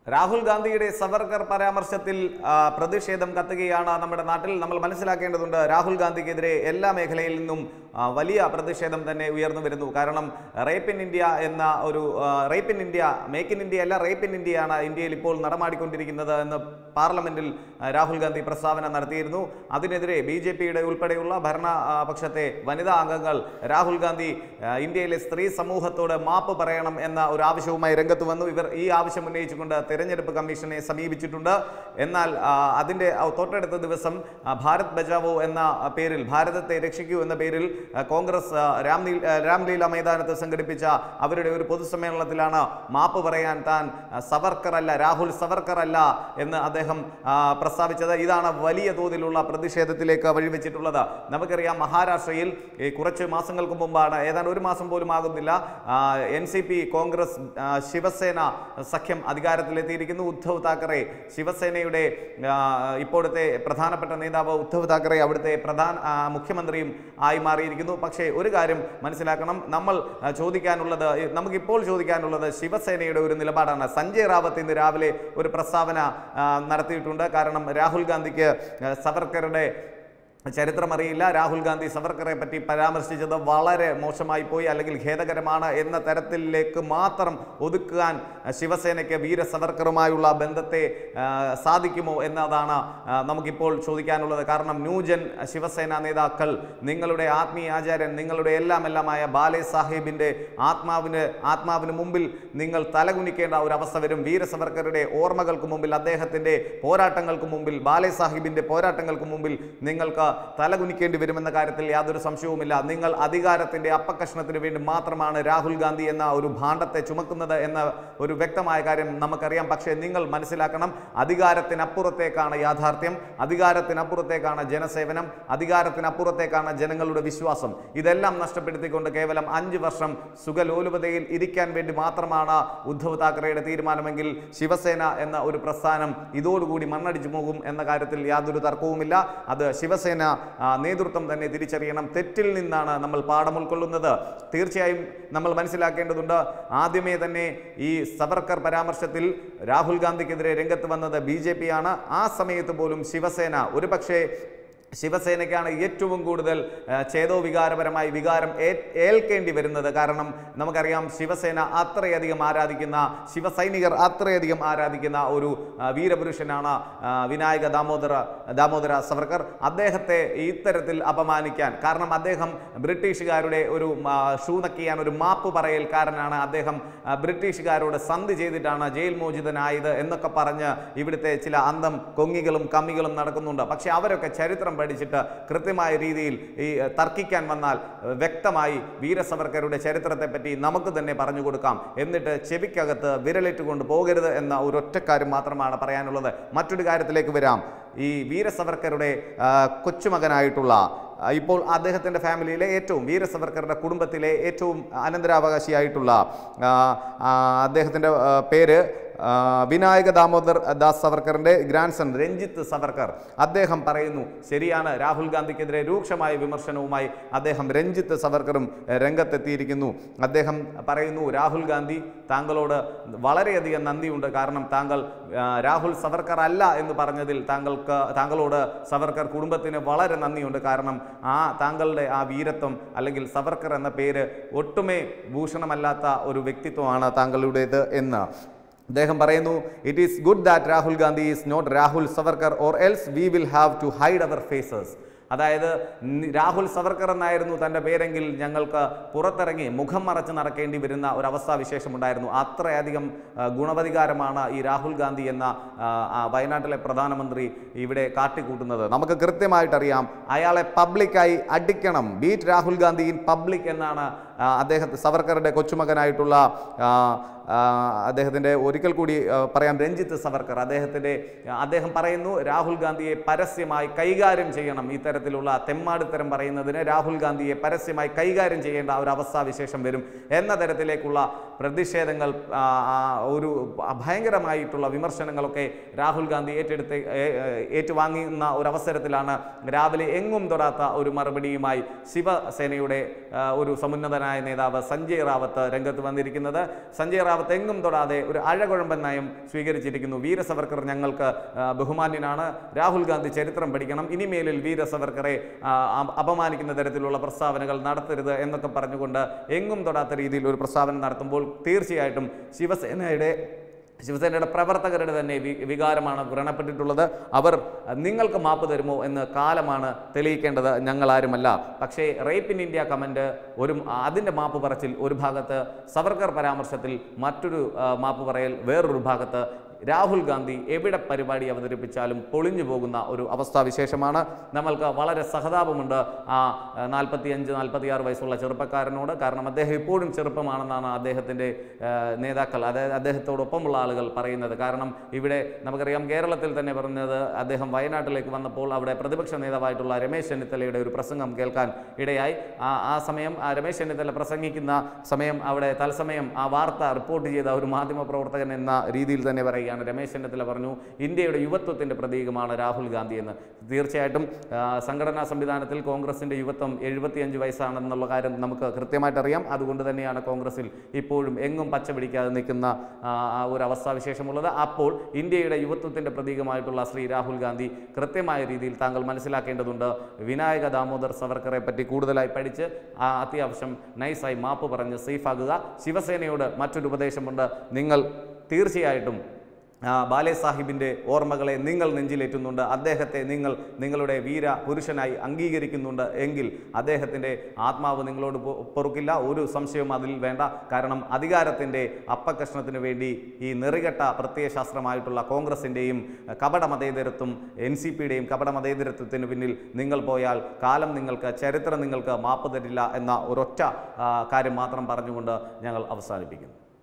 രാഹുൽ ഗാന്ധിയുടെ സവർക്കർ പരാമർശത്തിൽ ആ, പ്രതിഷേധം കത്തുകയാണ് നമ്മുടെ നാട്ടിൽ നമ്മൾ മനസ്സിലാക്കേണ്ടതുണ്ട് രാഹുൽ ഗാന്ധിക്കെതിരെ എല്ലാ മേഖലയിൽ നിന്നും ആ, വലിയ പ്രതിഷേധം തന്നെ ഉയർന്നു വരുന്നു കാരണം റേപ്പ് ഇൻ ഇന്ത്യ എന്ന ഒരു rape in India make in India അല്ല റേപ്പ് ഇൻ ഇന്ത്യയാണ് ഇന്ത്യയിൽ ഇപ്പോൾ നടമാടിക്കൊണ്ടിരിക്കുന്നത് എന്ന് പാർലമെന്റിൽ ആ, രാഹുൽ ഗാന്ധി പ്രസ്താവന നടത്തിയിരുന്നു അതിനെതിരെ ബി ജെ പിയുടെ ഉൾപ്പെടെയുള്ള ഭരണ ആ, പക്ഷത്തെ വനിതാ അംഗങ്ങൾ രാഹുൽ ഗാന്ധി ആ, ഇന്ത്യയിലെ സ്ത്രീ സമൂഹത്തോട് മാപ്പ് പറയണം എന്ന ഒരു ആവശ്യവുമായി രംഗത്ത് വന്നു ഇവർ ഈ ആവശ്യം ഉന്നയിച്ചുകൊണ്ട് തെരഞ്ഞെടുപ്പ് കമ്മീഷനെ സമീപിച്ചിട്ടുണ്ട് എന്നാൽ ആ, അതിന്റെ ആ, തൊട്ടടുത്ത ദിവസം ആ, ഭാരത് ബച്ചാവോ എന്ന ആ, പേരിൽ ഭാരതത്തെ രക്ഷിക്കൂ എന്ന പേരിൽ ആ, കോൺഗ്രസ് ആ, രാംലീ ആ, രാംലീല മൈതാനത്ത് സംഘടിപ്പിച്ച അവരുടെ ഒരു പൊതുസമ്മേളനത്തിലാണ് മാപ്പ് പറയാൻ താൻ ആ, സവർക്കർ അല്ല രാഹുൽ സവർക്കർ അല്ല എന്ന് അദ്ദേഹം ആ, പ്രസ്താവിച്ചത് ഇതാണ് വലിയ തോതിലുള്ള പ്രതിഷേധത്തിലേക്ക് വഴിവെച്ചിട്ടുള്ളത് നമുക്കറിയാം മഹാരാഷ്ട്രയിൽ ഈ കുറച്ച് മാസങ്ങൾക്ക് മുമ്പാണ് ഏതാണ്ട് ഒരു മാസം പോലും ആകുന്നില്ല എൻ സി പി കോൺഗ്രസ് ആ, ശിവസേന സഖ്യം അധികാരത്തിലെത്തിയിരിക്കുന്നു ഉദ്ധവ് താക്കറെ ശിവസേനയുടെ ആ, ഇപ്പോഴത്തെ പ്രധാനപ്പെട്ട നേതാവ് ഉദ്ധവ് താക്കറെ അവിടുത്തെ പ്രധാന ആ, മുഖ്യമന്ത്രിയും ആയി മാറിയിരിക്കുന്നു പക്ഷേ ഒരു കാര്യം മനസ്സിലാക്കണം നമ്മൾ ആ, ചോദിക്കാനുള്ളത് ഈ നമുക്കിപ്പോൾ ചോദിക്കാനുള്ളത് ശിവസേനയുടെ ഒരു നിലപാടാണ് സഞ്ജയ് റാവത്ത് ഇന്ന് രാവിലെ ഒരു പ്രസ്താവന ആ, നടത്തിയിട്ടുണ്ട് കാരണം രാഹുൽ ഗാന്ധിക്ക് ആ, സവർക്കറുടെ ചരിത്രം അറിയില്ല രാഹുൽ ഗാന്ധി സവർക്കറെ പറ്റി പരാമർശിച്ചത് വളരെ മോശമായി പോയി അല്ലെങ്കിൽ ഖേദകരമാണ് എന്ന തരത്തിലേക്ക് മാത്രം ഒതുക്കാൻ ശിവസേനയ്ക്ക് വീര സവർക്കറുമായുള്ള ബന്ധത്തെ ആ, സാധിക്കുമോ എന്നതാണ് ആ, നമുക്കിപ്പോൾ ചോദിക്കാനുള്ളത് കാരണം ന്യൂജൻ ശിവസേന നേതാക്കൾ നിങ്ങളുടെ ആത്മീയ ആചാര്യൻ നിങ്ങളുടെ എല്ലാം എല്ലാമായ ബാലെ സാഹിബിൻ്റെ ആത്മാവിന് ആത്മാവിന് മുമ്പിൽ നിങ്ങൾ തലകുനിക്കേണ്ട ഒരു അവസ്ഥ വരും വീര സവർക്കറുടെ ഓർമ്മകൾക്ക് മുമ്പിൽ അദ്ദേഹത്തിൻ്റെ പോരാട്ടങ്ങൾക്ക് മുമ്പിൽ ബാലെ സാഹിബിൻ്റെ പോരാട്ടങ്ങൾക്ക് മുമ്പിൽ നിങ്ങൾക്ക് തലകുനിക്കേണ്ടി വരുമെന്ന കാര്യത്തിൽ യാതൊരു സംശയവുമില്ല നിങ്ങൾ അധികാരത്തിന്റെ അപ്പകഷ്ണത്തിന് വേണ്ടി മാത്രമാണ് രാഹുൽ ഗാന്ധി എന്ന ഒരു ഭാണ്ഡത്തെ ചുമക്കുന്നത് എന്ന ഒരു വ്യക്തമായ കാര്യം നമുക്കറിയാം പക്ഷേ നിങ്ങൾ മനസ്സിലാക്കണം അധികാരത്തിനപ്പുറത്തേക്കാണ് യാഥാർത്ഥ്യം അധികാരത്തിനപ്പുറത്തേക്കാണ് ജനസേവനം അധികാരത്തിനപ്പുറത്തേക്കാണ് ജനങ്ങളുടെ വിശ്വാസം ഇതെല്ലാം നഷ്ടപ്പെടുത്തിക്കൊണ്ട് കേവലം അഞ്ച് വർഷം സുഖലോലുപതയിൽ ഇരിക്കാൻ വേണ്ടി മാത്രമാണ് ഉദ്ധവ് താക്കറെയുടെ തീരുമാനമെങ്കിൽ ശിവസേന എന്ന ഒരു പ്രസ്ഥാനം ഇതോടുകൂടി മണ്ണടിച്ചു പോകും എന്ന കാര്യത്തിൽ യാതൊരു തർക്കവുമില്ല അത് ശിവസേന ആ, നേതൃത്വം തന്നെ തിരിച്ചറിയണം തെറ്റിൽ നിന്നാണ് നമ്മൾ പാഠം ഉൾക്കൊള്ളുന്നത് തീർച്ചയായും നമ്മൾ മനസ്സിലാക്കേണ്ടതുണ്ട് ആദ്യമേ തന്നെ ഈ സവർക്കർ പരാമർശത്തിൽ രാഹുൽ ഗാന്ധിക്കെതിരെ രംഗത്ത് വന്നത് ബി ആണ് ആ സമയത്ത് പോലും ശിവസേന ഒരുപക്ഷേ ശിവസേനയ്ക്കാണ് ഏറ്റവും കൂടുതൽ ആ, ചേതോ വികാരപരമായി വികാരം ഏ- ഏൽക്കേണ്ടി വരുന്നത് കാരണം നമുക്കറിയാം ശിവസേന അത്രയധികം ആരാധിക്കുന്ന ശിവസൈനികർ അത്രയധികം ആരാധിക്കുന്ന ഒരു ആ, വീരപുരുഷനാണ് ആ, വിനായക ദാമോദര ദാമോദര സവർക്കർ അദ്ദേഹത്തെ ഇത്തരത്തിൽ അപമാനിക്കാൻ കാരണം അദ്ദേഹം ബ്രിട്ടീഷുകാരുടെ ഒരു ആ, ഷൂ നക്കിയാൻ ഒരു മാപ്പ് പറയൽക്കാരനാണ് അദ്ദേഹം ആ, ബ്രിട്ടീഷുകാരോട് സന്ധി ചെയ്തിട്ടാണ് ജയിൽ മോചിതനായത് എന്നൊക്കെ പറഞ്ഞ് ഇവിടുത്തെ ചില അന്തം കൊങ്ങികളും കമ്മികളും നടക്കുന്നുണ്ട് പക്ഷെ അവരൊക്കെ ചരിത്രം പഠിച്ചിട്ട് കൃത്യമായ രീതിയിൽ ഈ ഏഹ്, തർക്കിക്കാൻ വന്നാൽ ഏഹ്, വ്യക്തമായി വീരസവർക്കരുടെ ചരിത്രത്തെ പറ്റി നമുക്ക് തന്നെ പറഞ്ഞു കൊടുക്കാം എന്നിട്ട് ചെവിക്കകത്ത് വിരലിട്ടുകൊണ്ട് പോകരുത് എന്ന ഒരു ഒറ്റക്കാര്യം മാത്രമാണ് പറയാനുള്ളത് മറ്റൊരു കാര്യത്തിലേക്ക് വരാം ഈ വീരസവർക്കരുടെ ആ, കൊച്ചുമകനായിട്ടുള്ള ആ, ഇപ്പോൾ അദ്ദേഹത്തിൻ്റെ ഫാമിലിയിലെ ഏറ്റവും വീരസവർക്കറുടെ കുടുംബത്തിലെ ഏറ്റവും അനന്തരാവകാശിയായിട്ടുള്ള ആ, ആ, അദ്ദേഹത്തിൻ്റെ ആ, പേര് ആ, വിനായക ദാമോദർ ദാസ് സവർക്കറിൻ്റെ ഗ്രാൻഡ് സൺ രഞ്ജിത്ത് സവർക്കർ അദ്ദേഹം പറയുന്നു ശരിയാണ് രാഹുൽ ഗാന്ധിക്കെതിരെ രൂക്ഷമായ വിമർശനവുമായി അദ്ദേഹം രഞ്ജിത്ത് സവർക്കറും എഹ്, രംഗത്തെത്തിയിരിക്കുന്നു അദ്ദേഹം പറയുന്നു രാഹുൽ ഗാന്ധി താങ്കളോട് വളരെയധികം നന്ദിയുണ്ട് കാരണം താങ്കൾ ആ, രാഹുൽ സവർക്കർ അല്ല എന്ന് പറഞ്ഞതിൽ താങ്കൾക്ക് താങ്കളോട് സവർക്കർ കുടുംബത്തിന് വളരെ നന്ദിയുണ്ട് കാരണം ആ താങ്കളുടെ ആ വീരത്വം അല്ലെങ്കിൽ സവർക്കർ എന്ന പേര് ഒട്ടുമേ ഭൂഷണമല്ലാത്ത ഒരു വ്യക്തിത്വമാണ് താങ്കളുടേത് എന്ന് അദ്ദേഹം പറയുന്നു it is good that Rahul Gandhi is not Rahul Savarkar or else we will have to hide our faces അതായത് നി- രാഹുൽ സവർക്കർ എന്നായിരുന്നു തൻ്റെ പേരെങ്കിൽ ഞങ്ങൾക്ക് പുറത്തിറങ്ങി മുഖം മറച്ച് നടക്കേണ്ടി വരുന്ന ഒരു അവസ്ഥാവിശേഷം ഉണ്ടായിരുന്നു അത്രയധികം ആ, ഗുണവധികാരമാണ് ഈ രാഹുൽ ഗാന്ധി എന്ന ആ, ആ വയനാട്ടിലെ പ്രധാനമന്ത്രി ഇവിടെ കാട്ടിക്കൂട്ടുന്നത് നമുക്ക് കൃത്യമായിട്ടറിയാം അയാളെ പബ്ലിക്കായി അടിക്കണം beat Rahul Gandhi in public എന്നാണ് ആ, അദ്ദേഹത്തെ സവർക്കറുടെ കൊച്ചുമകനായിട്ടുള്ള ആ, ആ, അദ്ദേഹത്തിൻ്റെ ഒരിക്കൽ കൂടി ആ, പറയാം രഞ്ജിത്ത് സവർക്കർ അദ്ദേഹത്തിൻ്റെ അദ്ദേഹം പറയുന്നു രാഹുൽ ഗാന്ധിയെ പരസ്യമായി കൈകാര്യം ചെയ്യണം ഇത്തരത്തിലുള്ള തെമ്മാടിത്തരം പറയുന്നതിന് രാഹുൽ ഗാന്ധിയെ പരസ്യമായി കൈകാര്യം ചെയ്യേണ്ട ഒരു അവസ്ഥാവിശേഷം വരും എന്ന തരത്തിലേക്കുള്ള പ്രതിഷേധങ്ങൾ ആ, ആ, ഒരു ഭയങ്കരമായിട്ടുള്ള വിമർശനങ്ങളൊക്കെ രാഹുൽ ഗാന്ധി ഏറ്റെടുത്ത് ഏ- ഏ- ഏറ്റുവാങ്ങുന്ന ഒരു അവസരത്തിലാണ് രാവിലെ എങ്ങും തൊടാത്ത ഒരു മറുപടിയുമായി ശിവസേനയുടെ ആ, ഒരു സമുന്നതനായ പ്രിയങ്കരനായ നേതാവ് സഞ്ജയ് റാവത്ത് രംഗത്ത് വന്നിരിക്കുന്നത് സഞ്ജയ് റാവത്ത് എങ്ങും തൊടാതെ ഒരു അഴകുഴമ്പൻ നയം സ്വീകരിച്ചിരിക്കുന്നു വീര സവർക്കർ ഞങ്ങൾക്ക് ആ, ബഹുമാന്യനാണ് രാഹുൽ ഗാന്ധി ചരിത്രം പഠിക്കണം ഇനിമേലിൽ വീര സവർക്കറെ ആ, അപ- അപമാനിക്കുന്ന തരത്തിലുള്ള പ്രസ്താവനകൾ നടത്തരുത് എന്നൊക്കെ പറഞ്ഞുകൊണ്ട് എങ്ങും തൊടാത്ത രീതിയിൽ ഒരു പ്രസ്താവന നടത്തുമ്പോൾ തീർച്ചയായിട്ടും ശിവസേനയുടെ ശിവസേനയുടെ പ്രവർത്തകരുടെ തന്നെ വി വികാരമാണ് വ്രണപ്പെട്ടിട്ടുള്ളത് അവർ നിങ്ങൾക്ക് മാപ്പ് തരുമോ എന്ന് കാലമാണ് തെളിയിക്കേണ്ടത് ഞങ്ങളാരുമല്ല പക്ഷേ റേപ്പ് ഇൻ ഇന്ത്യ കമൻറ്റ് ഒരു അതിൻ്റെ മാപ്പ് പറച്ചിൽ ഒരു ഭാഗത്ത് സവർക്കർ പരാമർശത്തിൽ മറ്റൊരു ആ, മാപ്പ് പറയൽ വേറൊരു ഭാഗത്ത് രാഹുൽ ഗാന്ധി എവിടെ പരിപാടി അവതരിപ്പിച്ചാലും പൊളിഞ്ഞു പോകുന്ന ഒരു അവസ്ഥാവിശേഷമാണ് നമ്മൾക്ക് വളരെ സഹതാപമുണ്ട് ആ നാൽപ്പത്തി അഞ്ച് നാൽപ്പത്തി ആറ് വയസ്സുള്ള ചെറുപ്പക്കാരനോട് കാരണം അദ്ദേഹം ഇപ്പോഴും ചെറുപ്പമാണെന്നാണ് അദ്ദേഹത്തിൻ്റെ ആ, നേതാക്കൾ അതായത് അദ്ദേഹത്തോടൊപ്പമുള്ള ആളുകൾ പറയുന്നത് കാരണം ഇവിടെ നമുക്കറിയാം കേരളത്തിൽ തന്നെ പറഞ്ഞത് അദ്ദേഹം വയനാട്ടിലേക്ക് വന്നപ്പോൾ അവിടെ പ്രതിപക്ഷ നേതാവായിട്ടുള്ള രമേശ് ചെന്നിത്തലയുടെ ഒരു പ്രസംഗം കേൾക്കാൻ ഇടയായി ആ ആ സമയം ആ രമേശ് ചെന്നിത്തല പ്രസംഗിക്കുന്ന സമയം അവിടെ തത്സമയം ആ വാർത്ത റിപ്പോർട്ട് ചെയ്ത ഒരു മാധ്യമ പ്രവർത്തകൻ എന്ന രീതിയിൽ തന്നെ പറയുകയാണ് രമേശ് ചെന്നിത്തല പറഞ്ഞു ഇന്ത്യയുടെ യുവത്വത്തിൻ്റെ പ്രതീകമാണ് രാഹുൽ ഗാന്ധി എന്ന് തീർച്ചയായിട്ടും ആ, സംഘടനാ സംവിധാനത്തിൽ കോൺഗ്രസിൻ്റെ യുവത്വം എഴുപത്തിയഞ്ച് വയസ്സാണെന്നുള്ള കാര്യം നമുക്ക് കൃത്യമായിട്ട് അറിയാം അതുകൊണ്ട് തന്നെയാണ് കോൺഗ്രസിൽ ഇപ്പോഴും എങ്ങും പച്ച പിടിക്കാതെ നിൽക്കുന്ന ആ, ആ ഒരു അവസ്ഥാവിശേഷമുള്ളത് അപ്പോൾ ഇന്ത്യയുടെ യുവത്വത്തിൻ്റെ പ്രതീകമായിട്ടുള്ള ശ്രീ രാഹുൽ ഗാന്ധി കൃത്യമായ രീതിയിൽ താങ്കൾ മനസ്സിലാക്കേണ്ടതുണ്ട് വിനായക ദാമോദർ സവർക്കറെ പറ്റി കൂടുതലായി പഠിച്ച് ആ അത്യാവശ്യം നൈസായി മാപ്പ് പറഞ്ഞ് സേഫാകുക ശിവസേനയോട് മറ്റൊരു ഉപദേശമുണ്ട് നിങ്ങൾ തീർച്ചയായിട്ടും ആ, ബാലെ സാഹിബിൻ്റെ ഓർമ്മകളെ നിങ്ങൾ നെഞ്ചിലേറ്റുന്നുണ്ട് അദ്ദേഹത്തെ നിങ്ങൾ നിങ്ങളുടെ വീര പുരുഷനായി അംഗീകരിക്കുന്നുണ്ട് എങ്കിൽ അദ്ദേഹത്തിൻ്റെ ആത്മാവ് നിങ്ങളോട് പൊ- പൊറുക്കില്ല ഒരു സംശയവും അതിൽ വേണ്ട കാരണം അധികാരത്തിൻ്റെ അപ്പകഷ്ണത്തിന് വേണ്ടി ഈ നെറികെട്ട പ്രത്യയശാസ്ത്രമായിട്ടുള്ള കോൺഗ്രസിൻ്റെയും കപട മതേതരത്വം എൻ സി പിയുടെയും കപട മതേതരത്വത്തിന് പിന്നിൽ നിങ്ങൾ പോയാൽ കാലം നിങ്ങൾക്ക് ചരിത്രം നിങ്ങൾക്ക് മാപ്പ് തരില്ല എന്ന ഒരൊറ്റ ആ, കാര്യം മാത്രം പറഞ്ഞുകൊണ്ട് ഞങ്ങൾ അവസാനിപ്പിക്കുന്നു